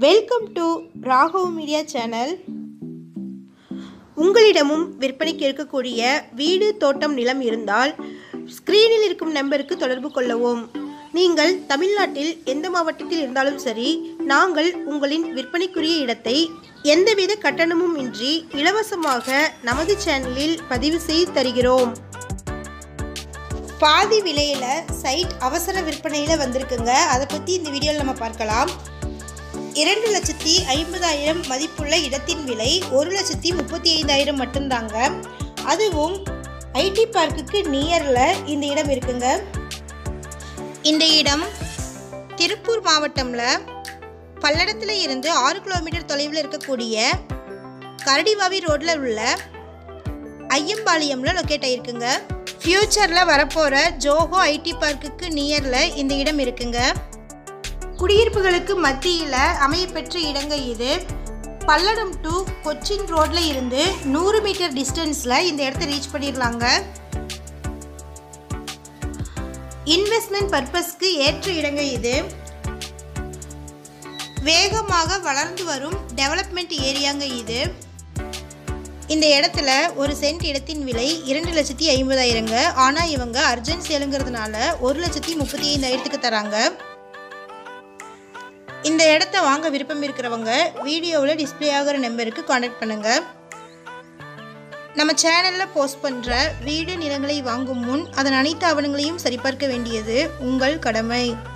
welcome to Raghav media channel உங்களிடமும் விற்பனைக்கு இருக்கக்கூடிய வீடு தோட்டம் நிலம் இருந்தால் ஸ்க்ரீனில் இருக்கும் நம்பருக்கு தொடர்பு கொள்ளவும் நீங்கள் தமிழ்நாட்டில் எந்த மாவட்டத்தில் இருந்தாலும் சரி நாங்கள் உங்களின் விற்பனைக்குரிய இடத்தை எந்தவித கட்டணமும் இன்றி இலவசமாக நமது சேனலில் பதிவு செய்து தருகிறோம் பாதி விலையில் சைட் அவசர விற்பனையில் வந்திருக்குங்க அதை பற்றி இந்த வீடியோவில் நம்ம பார்க்கலாம் இரண்டு லட்சத்தி ஐம்பதாயிரம் மதிப்புள்ள இடத்தின் விலை ஒரு லட்சத்தி முப்பத்தி ஐந்தாயிரம் மட்டும்தாங்க அதுவும் ஐடி பார்க்குக்கு நியரில் இந்த இடம் இருக்குங்க இந்த இடம் திருப்பூர் மாவட்டம்ல பல்லடத்தில் இருந்து ஆறு கிலோமீட்டர் தொலைவில் இருக்கக்கூடிய கரடிவாவி ரோட்டில் உள்ள ஐயம்பாளையம்ல லொக்கேட் ஆயிருக்குங்க ஃப்யூச்சரில் வரப்போகிற ஜோஹோ ஐடி பார்க்குக்கு நியரில் இந்த இடம் இருக்குங்க குடியிருப்புகளுக்கு மத்தியில் அமையப்பெற்ற இடங்க இது பல்லடம் டு கொச்சின் ரோட்ல இருந்து நூறு மீட்டர் டிஸ்டன்ஸில் இந்த இடத்த ரீச் பண்ணிடலாங்க இன்வெஸ்ட்மெண்ட் பர்பஸ்க்கு ஏற்ற இடங்க இது வேகமாக வளர்ந்து வரும் டெவலப்மெண்ட் ஏரியாங்க இது இந்த இடத்துல ஒரு சென்ட் இடத்தின் விலை இரண்டு லட்சத்தி ஐம்பதாயிரங்க ஆனால் இவங்க அர்ஜென்ட் சேலுங்கிறதுனால ஒரு லட்சத்தி முப்பத்தி ஐந்தாயிரத்துக்கு தராங்க இந்த இடத்த வாங்க விருப்பம் இருக்கிறவங்க வீடியோவில் டிஸ்ப்ளே ஆகிற நம்பருக்கு காண்டாக்ட் பண்ணுங்கள் நம்ம சேனலில் போஸ்ட் பண்ணுற வீடு நிலங்களை வாங்கும் முன் அதன் அனைத்து ஆவணங்களையும் சரிபார்க்க வேண்டியது உங்கள் கடமை